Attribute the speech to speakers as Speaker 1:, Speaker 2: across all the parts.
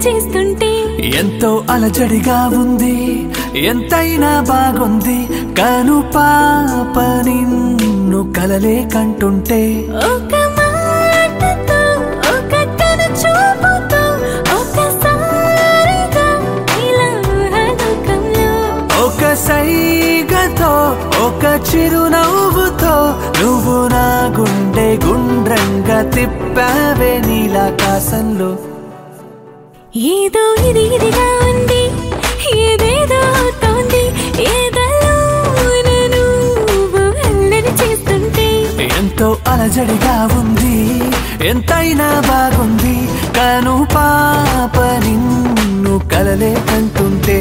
Speaker 1: చేస్తుంటే
Speaker 2: ఎంతో అలజడిగా ఉంది ఎంతైనా బాగుంది కను పాప నిన్ను కలలే కంటుంటే
Speaker 1: ఒక మాటతో ఒక కను చూపుతో ఒకసారిగా ఇలా లోకంలో
Speaker 2: ఒక సైగతో ఒక చిరునవ్వుతో నువ్వు నా గుండె గుండ్రంగా తిప్పావే నీలాకాశంలో
Speaker 1: ఏదో ఇది ఇదిగా ఉంది ఏదేదో అవుతోంది ఏదలో నువ్వు అల్లరి చేస్తుంటే
Speaker 2: ఎంతో అలజడిగా ఉంది ఎంతైనా బాగుంది కను పాప నిన్ను కలలే కంటుంటే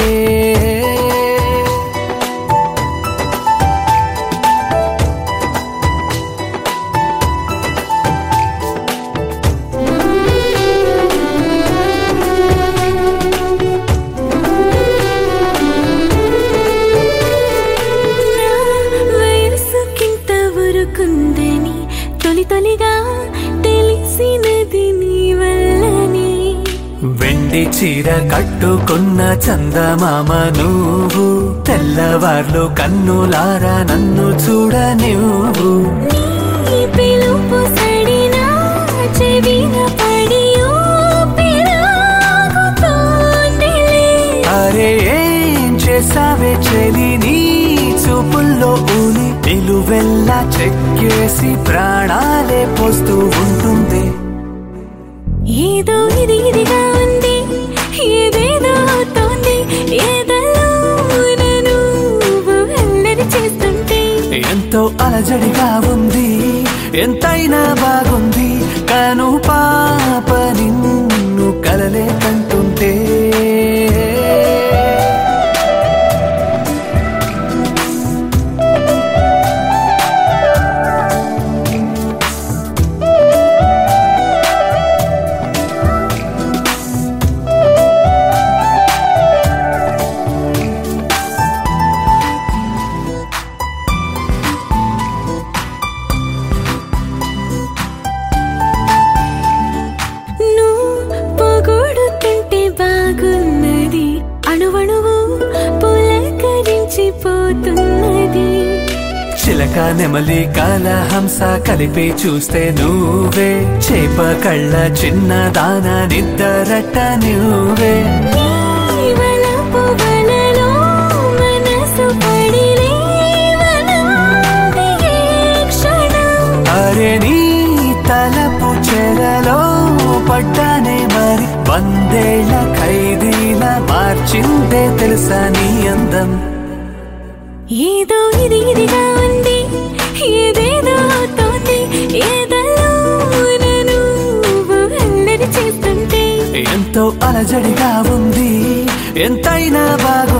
Speaker 1: నా వయసుకింత ఊరుకుందని తొలి తొలిగా తెలిసినది నీ వల్లనే
Speaker 2: వెండి చీర కట్టుకున్న చందమామ నువ్వు తెల్లవార్లు కన్నులారా నన్ను చూడ నువ్వు
Speaker 1: నీ పిలుపు సడినా చెవిన పడి ఊపిరాగుతోందిలే.
Speaker 2: అరే ఏం చేసావే చెలి నీ చూపుల్లో ఊని నిలువెల్లా చెక్కేసి ప్రాణాలే పోస్తూ ఉంటుంది
Speaker 1: ఏదో ఇది ఇదిగా ఉంది ఏదేదో అవుతోంది ఏదలో నువ్వు అల్లరి చేస్తుంటే
Speaker 2: ఎంతో అలజడిగా ఉంది ఎంతైనా బాగుంది కను పాప నిన్ను కలలే కంటుంటే
Speaker 1: నువ్వు పొగొడుతుంటే బాగున్నది అణువణువు పులకరించిపోతున్నది
Speaker 2: చిలక నెమలి కాల హంస కలిపి చూస్తే నువ్వే చేప కళ్ళ చిన్న దాన నిద్దరట నువ్వే
Speaker 1: నీ వలపు వలలో మనసు పడి లేవనంది ఏ క్షణం
Speaker 2: అరే నీ తలపు చెరలో పడ్డానే మరి వందేళ్ల ఖైదీల మార్చిందే తెలుసా నీ అందం
Speaker 1: ఏదో ఇది ఇదిగా ఉంది ఏదేదో అవుతోంది ఏదలో నువ్వు అల్లరి చేస్తుంటే
Speaker 2: ఎంతో అలజడిగా ఉంది ఎంతైనా బాగు